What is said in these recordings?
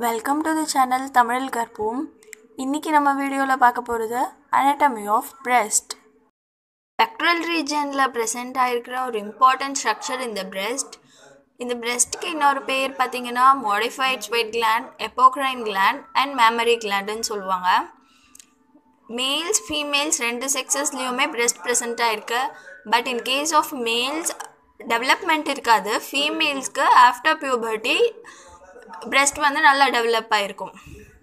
Welcome to the channel தமிழில் கற்போம் இன்றைக்கி நம்ம வீடியோவில் பார்க்க போகிறது anatomy ஆஃப் breast பெக்ட்ரல் ரீஜனில் ப்ரெசென்ட் ஆகிருக்கிற ஒரு இம்பார்ட்டன்ட் ஸ்ட்ரக்சர் இந்த breast இந்த breastக்கு இன்னொரு பேர் பார்த்தீங்கன்னா modified sweat gland apocrine gland and mammary glandன்னு சொல்லுவாங்க மேல்ஸ் ஃபீமேல்ஸ் ரெண்டு செக்ஸஸ்லேயுமே breast ப்ரெசென்ட் ஆகிருக்கு but in case of males development இருக்காது ஃபீமேல்ஸ்க்கு ஆஃப்டர் பியூபர்ட்டி breast வந்து நல்லா டெவலப் ஆகிருக்கும்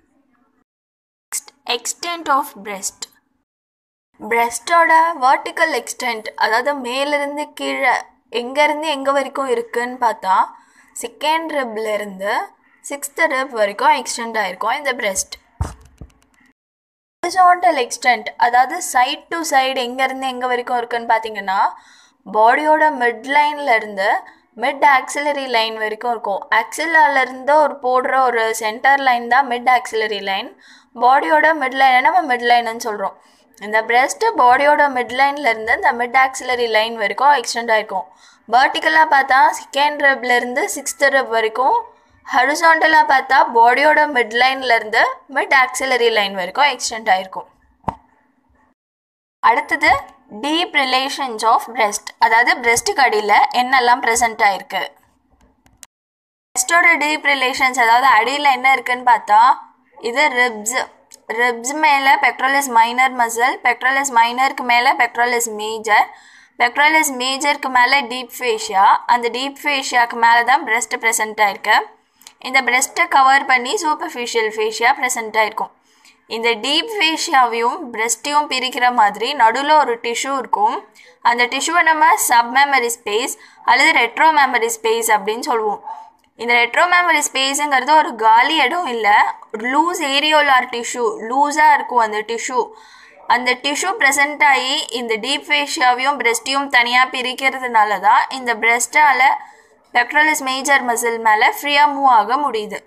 எக்ஸ்டென்ட் ஆஃப் breast breastோட vertical எக்ஸ்டென்ட் அதாவது மேலிருந்து கீழே எங்கேருந்து எங்கே வரைக்கும் இருக்குன்னு பார்த்தா செகண்ட் இருந்து சிக்ஸ்த் ரிப் வரைக்கும் எக்ஸ்டெண்ட் ஆகிருக்கும் இந்த breast ஹரிசாண்டல் எக்ஸ்டென்ட் அதாவது சைட் டு சைடு எங்கேருந்து எங்கே வரைக்கும் இருக்குன்னு பார்த்தீங்கன்னா பாடியோட மிட் லைன்ல இருந்து மிட் ஆக்சிலரி லைன் வரைக்கும் இருக்கும் ஆக்சிலால இருந்து ஒரு போடுற ஒரு சென்டர் லைன் தான் மிட் ஆக்சிலரி லைன் பாடியோட மிட் லைனை நம்ம மிட் லைன்னு சொல்கிறோம் இந்த breast பாடியோட மிட் லைன்ல இருந்து இந்த மிட் ஆக்சிலரி லைன் வரைக்கும் எக்ஸ்டெண்ட் ஆயிருக்கும் வேர்ட்டிக்கலாக பார்த்தா செகண்ட் இருந்து சிக்ஸ்த் ரிப் வரைக்கும் ஹரிசாண்டலாக பார்த்தா பாடியோட மிட் லைன்லேருந்து மிட் ஆக்சிலரி லைன் வரைக்கும் எக்ஸ்டெண்ட் ஆயிருக்கும் அடுத்தது டீப் ரிலேஷன்ஸ் ஆஃப் breast அதாவது breastக்கு அடியில் என்னெல்லாம் ப்ரெசென்ட் ஆயிருக்கு breastோட டீப் ரிலேஷன்ஸ் அதாவது அடியில் என்ன இருக்குன்னு பார்த்தா இது ரிப்ஸ் ரிப்ஸ் மேலே பெக்ட்ரோலிஸ் மைனர் மசில் பெக்ட்ரோலிஸ் மைனருக்கு மேலே பெக்ட்ரோலிஸ் மேஜர் பெக்ட்ரோலிஸ் மேஜருக்கு மேலே டீப் ஃபேஷியா அந்த டீப் ஃபேஷியாக்கு மேலே தான் breast ப்ரெசென்ட் ஆயிருக்கு இந்த breast-அ கவர் பண்ணி சூப்பர்ஃபிஷியல் ஃபேஷியா ப்ரெசென்ட் ஆயிருக்கும் இந்த டீப் ஃபேஷியாவையும் பிரெஸ்ட்டையும் பிரிக்கிற மாதிரி நடுவில் ஒரு டிஷ்யூ இருக்கும் அந்த டிஷ்யூவை நம்ம சப் மெமரி ஸ்பேஸ் அல்லது ரெட்ரோ மெமரி ஸ்பேஸ் அப்படின்னு சொல்லுவோம் இந்த ரெட்ரோ மெமரி ஸ்பேஸுங்கிறது ஒரு காலி இடம் இல்லை லூஸ் ஏரியோலார் டிஷ்யூ லூஸாக இருக்கும் அந்த டிஷ்யூ அந்த டிஷ்யூ ப்ரெசென்ட் ஆகி இந்த டீப் ஃபேஷியாவையும் பிரெஸ்ட்டையும் தனியாக பிரிக்கிறதுனால தான் இந்த பிரெஸ்டால் பெக்ட்ரலிஸ் மேஜர் மசில் மேலே ஃப்ரீயாக மூவ் ஆக முடியுது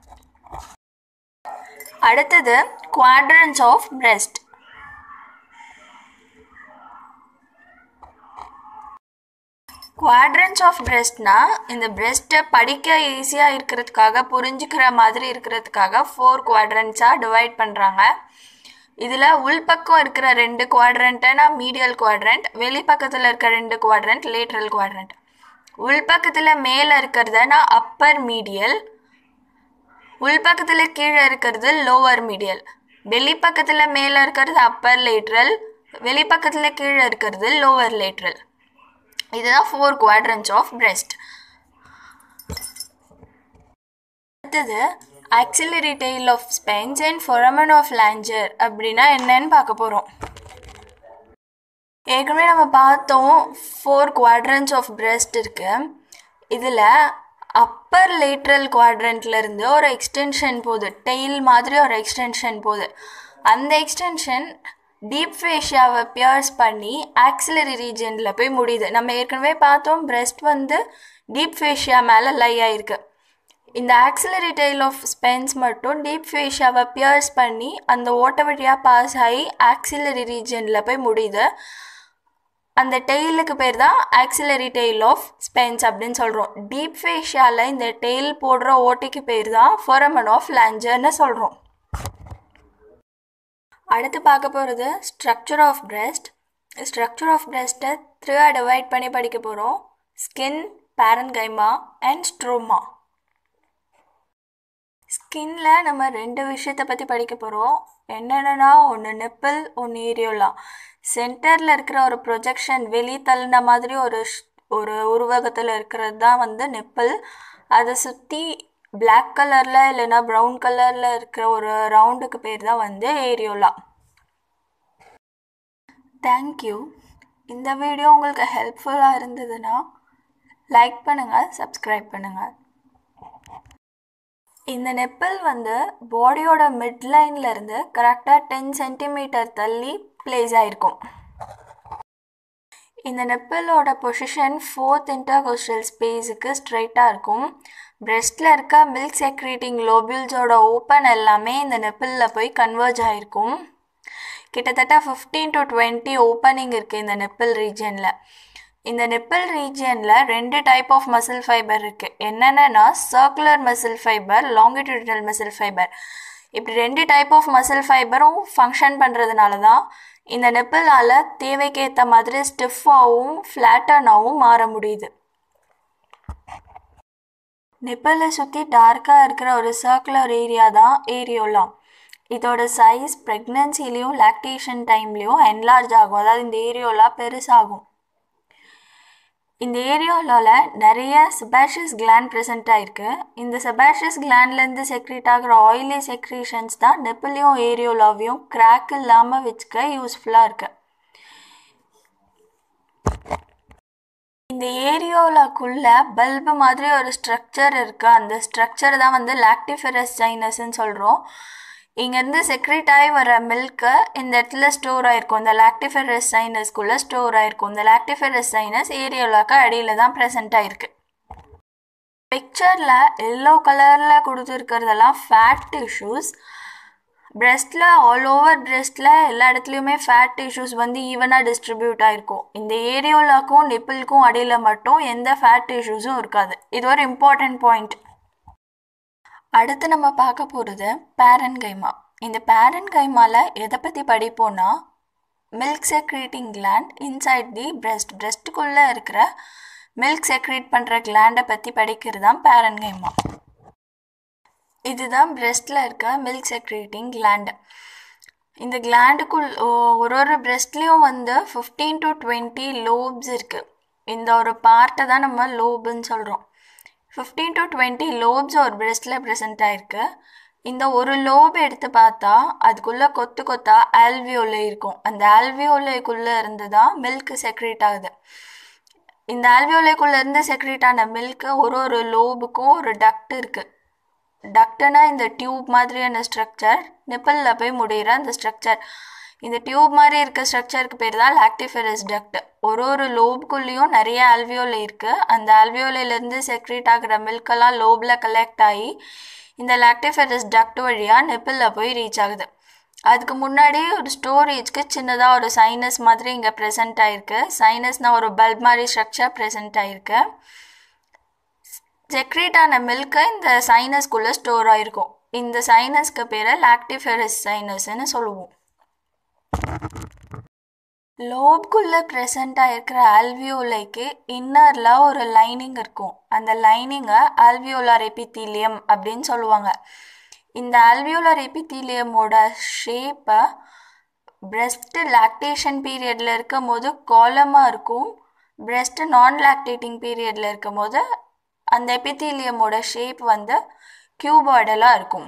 அடுத்தது quadrants of breast quadrants of breastனா இந்த breast-அ படிக்க ஈஸியாக இருக்கிறதுக்காக புரிஞ்சுக்கிற மாதிரி இருக்கிறதுக்காக ஃபோர் குவாட்ரன்ஸாக டிவைட் பண்ணுறாங்க இதில் உள்பக்கம் இருக்கிற ரெண்டு குவாட்ரண்ட்டை நான் மீடியல் குவாட்ரண்ட் வெளிப்பக்கத்தில் இருக்க ரெண்டு குவாட்ரண்ட் லேட்ரல் குவாட்ரண்ட் உள்பக்கத்தில் மேலே இருக்கிறத நான் அப்பர் மீடியல் உள்பக்கத்தில் கீழே இருக்கிறது லோவர் மீடியல் வெளிப்பக்கத்தில் மேலே இருக்கிறது அப்பர் லேட்ரல் வெளிப்பக்கத்தில் கீழே இருக்கிறது லோவர் லேட்ரல் இதுதான் ஃபோர் குவாட்ரன்ஸ் ஆஃப் breast அடுத்தது axillary tail of Spence and foramen of Langer அப்படின்னா என்னன்னு பார்க்க போகிறோம் ஏற்கனவே நம்ம பார்த்தோம் ஃபோர் குவாட்ரன்ஸ் ஆஃப் breast இருக்கு இதில் அப்பர் லேட்ரல் குவாட்ரண்ட்லேருந்து ஒரு எக்ஸ்டென்ஷன் போகுது டெய்ல் மாதிரி ஒரு எக்ஸ்டென்ஷன் போகுது அந்த எக்ஸ்டென்ஷன் டீப் ஃபேஷியாவை பியர்ஸ் பண்ணி ஆக்சிலரி ரீஜனில் போய் முடியுது நம்ம ஏற்கனவே பார்த்தோம் breast வந்து டீப் ஃபேஷியா மேலே லை ஆயிருக்கு இந்த ஆக்சிலரி டெய்ல் ஆஃப் ஸ்பென்ஸ் மட்டும் டீப் ஃபேஷியாவை பியர்ஸ் பண்ணி அந்த ஓட்ட வழியாக பாஸ் ஆகி ஆக்சிலரி ரீஜனில் போய் முடியுது அந்த டெய்லுக்கு பேர் தான் ஆக்சிலரி டெய்ல் ஆஃப் ஸ்பென்ஸ் அப்படின்னு சொல்கிறோம் டீப் ஃபேஷியாவில் இந்த டெய்ல் போடுற ஓட்டைக்கு பேர் தான் foramen ஆஃப் லாஞ்சர்னு சொல்கிறோம் அடுத்து பார்க்க போகிறது structure of breast structure of breast-அ த்ரீயாக டிவைட் பண்ணி படிக்க போகிறோம் ஸ்கின் பேரன்கைமா அண்ட் ஸ்ட்ரோமா ஸ்கின்ல நம்ம ரெண்டு விஷயத்தை பற்றி படிக்க போகிறோம் என்னென்னா ஒன்று நெப்பிள் ஒன்று ஏரியோலா சென்டரில் இருக்கிற ஒரு ப்ரொஜெக்ஷன் வெளி தள்ளின மாதிரி ஒரு ஷ்- ஒரு உருவகத்தில் இருக்கிறது தான் வந்து நெப்பிள் அதை சுற்றி Black கலரில் இல்லைன்னா ப்ரௌன் கலரில் இருக்கிற ஒரு ரவுண்டுக்கு பேர் தான் வந்து ஏரியோலா தேங்க்யூ இந்த வீடியோ உங்களுக்கு ஹெல்ப்ஃபுல்லாக இருந்ததுன்னா லைக் பண்ணுங்கள் சப்ஸ்கிரைப் பண்ணுங்கள் இந்த நெப்பிள் வந்து பாடியோட மிட் லைன்ல இருந்து கரெக்டாக டென் சென்டிமீட்டர் தள்ளி பிளேஸ் ஆயிருக்கும் இந்த நெப்பிளோட பொசிஷன் ஃபோர்த் இன்டர்கோஸ்டல் ஸ்பேஸுக்கு ஸ்ட்ரைட்டாக இருக்கும் பிரெஸ்டில் இருக்க மில்க் செக்ரேட்டிங் லோபியூல்ஸோட ஓப்பன் எல்லாமே இந்த நெப்பிளில் போய் கன்வர்ஜ் ஆயிருக்கும் கிட்டத்தட்ட ஃபிஃப்டீன் டு டுவெண்ட்டி ஓப்பனிங் இருக்குது இந்த நெப்பிள் ரீஜனில் இந்த நிப்பிள் ரீஜியனில் ரெண்டு டைப் ஆஃப் மசில் ஃபைபர் இருக்குது என்னென்னா circular muscle fibre longitudinal muscle fibre இப்படி ரெண்டு டைப் ஆஃப் மசில் ஃபைபரும் ஃபங்க்ஷன் பண்ணுறதுனால தான் இந்த நிப்பிளால் தேவைக்கேற்ற மாதிரி ஸ்டிஃபாகவும் ஃப்ளாட்டனாகவும் மாற முடியுது நிப்பிளை சுற்றி டார்க்காக இருக்கிற ஒரு சர்க்குலர் ஏரியா தான் ஏரியோலா இதோட சைஸ் ப்ரெக்னென்சிலையும் லாக்டேஷன் டைம்லேயும் என்லார்ஜ் ஆகும் அதாவது இந்த ஏரியோலா பெருசாகும் இந்த ஏரியாவில் நிறைய செபாஷியஸ் கிளாண்ட் ப்ரெசென்ட் ஆயிருக்கு இந்த செபாஷியஸ் கிளாண்ட்லேருந்து செக்ரேட் ஆகிற ஆயிலி செக்ரேஷன்ஸ் தான் நெப்பிளையும் ஏரியோலாவையும் கிராக் இல்லாமல் வச்சுக்க யூஸ்ஃபுல்லாக இருக்கு இந்த ஏரியோலாக்குள்ள பல்பு மாதிரி ஒரு ஸ்ட்ரக்சர் இருக்கு அந்த ஸ்ட்ரக்சர் தான் வந்து லாக்டிஃபெரஸ் சைனஸ்ன்னு சொல்கிறோம் இங்கேருந்து செக்ரேட் ஆகி வர மில்க்கு இந்த இடத்துல ஸ்டோர் ஆயிருக்கும் இந்த லாக்டிஃபெரஸ் சைனஸ்குள்ளே ஸ்டோர் ஆயிருக்கும் இந்த லாக்டிஃபெரஸ் சைனஸ் ஏரியோலாக்கு அடியில் தான் ப்ரெசென்ட் ஆயிருக்கு பிக்சரில் எல்லோ கலரில் கொடுத்துருக்கிறதெல்லாம் ஃபேட் டிஷ்யூஸ் பிரெஸ்ட்டில் ஆல் ஓவர் பிரெஸ்ட்டில் எல்லா இடத்துலையுமே ஃபேட் டிஷ்யூஸ் வந்து ஈவனாக டிஸ்ட்ரிபியூட் ஆகிருக்கும் இந்த ஏரியோலாக்கும் நிப்பிள்க்கும் அடியில் மட்டும் எந்த ஃபேட் டிஷ்யூஸும் இருக்காது இது ஒரு இம்பார்ட்டண்ட் பாயிண்ட் அடுத்து நம்ம பார்க்க போகிறது பேரன் கைமா இந்த பேரன் கைமாவில் எதை பற்றி படிப்போம்னா milk secreting gland inside the breast பிரெஸ்ட்டுக்குள்ளே இருக்கிற மில்க் செக்ரேட் பண்ணுற கிளாண்டை பற்றி படிக்கிறது தான் பேரன் கைமா இதுதான் பிரெஸ்ட்டில் இருக்க மில்க் செக்ரேட்டிங் கிளாண்டு இந்த கிளாண்டுக்குள் ஒரு ஒரு பிரெஸ்ட்லேயும் வந்து ஃபிஃப்டீன் டு டுவெண்ட்டி லோப்ஸ் இருக்குது இந்த ஒரு பார்ட்டை தான் நம்ம லோபுன்னு சொல்கிறோம் ஃபிஃப்டீன் டு டுவெண்ட்டி லோப்ஸ் ஒரு பிரெஸ்ட்டில் ப்ரெசென்ட் ஆயிருக்கு இந்த ஒரு லோப் எடுத்து பார்த்தா அதுக்குள்ளே கொத்து கொத்தா ஆல்வியோலை இருக்கும் அந்த ஆல்வியோலைக்குள்ளே இருந்து தான் மில்க் செக்ரேட் ஆகுது இந்த ஆல்வியோலைக்குள்ளே இருந்து செக்ரேட் ஆன மில்க்கு ஒரு ஒரு லோபுக்கும் ஒரு டக்ட் இருக்குது டக்டுனா இந்த டியூப் மாதிரியான ஸ்ட்ரக்சர் நிப்பிளில் போய் முடிகிற அந்த ஸ்ட்ரக்சர் இந்த டியூப் மாதிரி இருக்க ஸ்ட்ரக்சருக்கு பேர் தான் லாக்டிஃபெரஸ் டக்ட் ஒரு ஒரு லோபுக்குள்ளேயும் நிறைய ஆல்வியோலை இருக்குது அந்த ஆல்வியோலையிலேருந்து செக்ரேட் ஆகிற மில்கெல்லாம் லோபில் கலெக்ட் ஆகி இந்த லாக்டிஃபெரஸ் டக்ட் வழியாக நிப்பிளில் போய் ரீச் ஆகுது அதுக்கு முன்னாடி ஒரு ஸ்டோரேஜ்க்கு சின்னதாக ஒரு சைனஸ் மாதிரி இங்கே ப்ரெசென்ட் ஆகிருக்கு சைனஸ்னால் ஒரு பல்ப் மாதிரி ஸ்ட்ரக்சர் ப்ரெசென்ட் ஆகிருக்கு செக்ரேட் ஆன மில்க்கு இந்த சைனஸ்குள்ளே ஸ்டோர் ஆகிருக்கும் இந்த சைனஸ்க்கு பேரை லாக்டிஃபெரஸ் சைனஸ்ன்னு சொல்லுவோம் லோப்குள்ளே ப்ரெசண்ட் ஆகிருக்கிற ஆல்வியோலைக்கு இன்னரில் ஒரு லைனிங் இருக்கும் அந்த லைனிங்கை ஆல்வியோலார் எபித்தீலியம் அப்படின்னு சொல்லுவாங்க இந்த ஆல்வியோலார் எபித்தீலியமோட ஷேப்பை பிரெஸ்ட் லாக்டேஷன் பீரியடில் இருக்கும் போது கோலமாக இருக்கும் பிரெஸ்ட் நான் லாக்டேட்டிங் பீரியடில் இருக்கும் போது அந்த எபித்தீலியமோட ஷேப் வந்து கியூபாய்டலாக இருக்கும்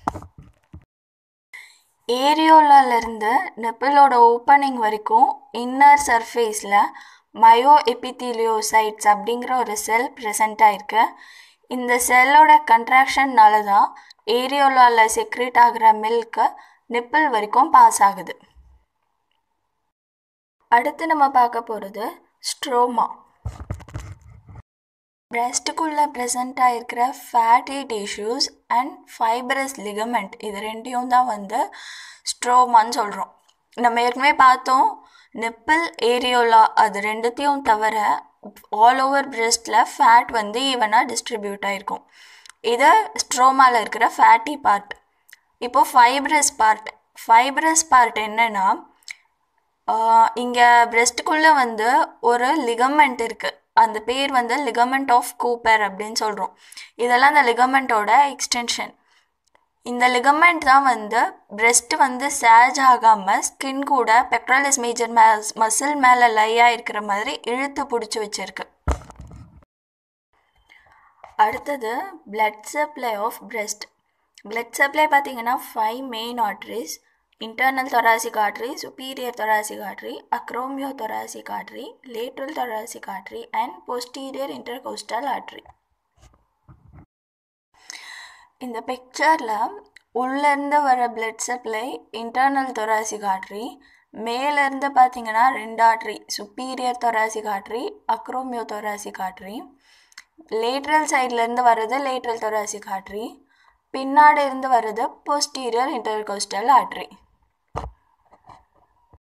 ஏரியோலாலேருந்து நிப்பிளோட ஓப்பனிங் வரைக்கும் இன்னர் சர்ஃபேஸில் மயோ எபித்தீலியோசைட்ஸ் அப்படிங்கிற ஒரு செல் ப்ரெசண்ட் ஆயிருக்கு இந்த செல்லோட கன்ட்ராக்ஷன்னால தான் ஏரியோலாவில் செக்ரேட் ஆகிற மில்க்கு நிப்பிள் வரைக்கும் பாஸ் ஆகுது அடுத்து நம்ம பார்க்க போகிறது ஸ்ட்ரோமா பிரெஸ்ட்டுக்குள்ளே ப்ரெசண்ட் ஆகிருக்கிற fatty tissues and fibrous ligament இது ரெண்டையும் தான் வந்து ஸ்ட்ரோமான்னு சொல்கிறோம் நம்ம ஏற்கனவே பார்த்தோம் நிப்பிள் ஏரியோலா அது ரெண்டுத்தையும் தவிர ஆல் ஓவர் பிரெஸ்ட்டில் ஃபேட் வந்து ஈவனாக டிஸ்ட்ரிபியூட் ஆகிருக்கும் இது ஸ்ட்ரோமாவில் இருக்கிற ஃபேட்டி பார்ட் இப்போது ஃபைப்ரஸ் பார்ட் ஃபைப்ரஸ் பார்ட் என்னென்னா இங்கே பிரெஸ்ட்டுக்குள்ளே வந்து ஒரு லிகமெண்ட் இருக்குது அந்த பேர் வந்து லிகமெண்ட் ஆஃப் கூப்பர் அப்படின்னு சொல்கிறோம் இதெல்லாம் அந்த லிகமெண்ட்டோட எக்ஸ்டென்ஷன் இந்த லிகமெண்ட் தான் வந்து பிரெஸ்ட் வந்து சேஜ் ஆகாமல் ஸ்கின் கூட பெக்ட்ராலிஸ் மேஜர் மே மசில் மேலே லையாக இருக்கிற மாதிரி இழுத்து பிடிச்சி வச்சிருக்கு அடுத்தது blood supply of breast blood supply பார்த்தீங்கன்னா five main arteries internal thoracic artery, superior thoracic artery, acromiothoracic artery, lateral thoracic artery and posterior intercostal artery. இந்த பிக்சரில் உள்ளேருந்து வர blood supply internal thoracic artery மேலேருந்து பார்த்தீங்கன்னா ரெண்டு artery superior thoracic artery acromio thoracic artery lateral சைட்லேருந்து வர்றது lateral thoracic artery பின்னாடி இருந்து வர்றது posterior intercostal artery